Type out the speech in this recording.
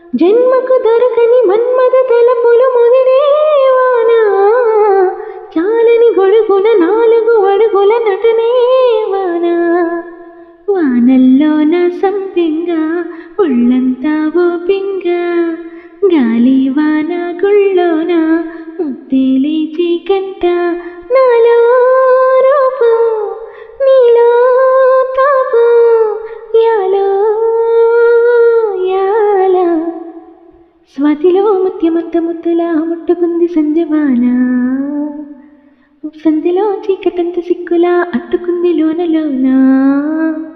జన్మకు దొరకని మన్మద తలపులు ముదిరేవానా చాలని గొడుగుల నాలుగు అడుగుల నటనేవానా వానల్లోన సంపింగా ఒళ్ళంతా ఓ పింగ గాలి వాన గుళ్ళోన ముద్దేలేచి కంట నాలో రూపం నీలో తాపు యాలో యాల స్వాతిలో ముత్యమంత ముత్తులా ముట్టుకుంది సంజవాన సంధిలో చీకటంత సిక్కులా అట్టుకుంది లోన లోన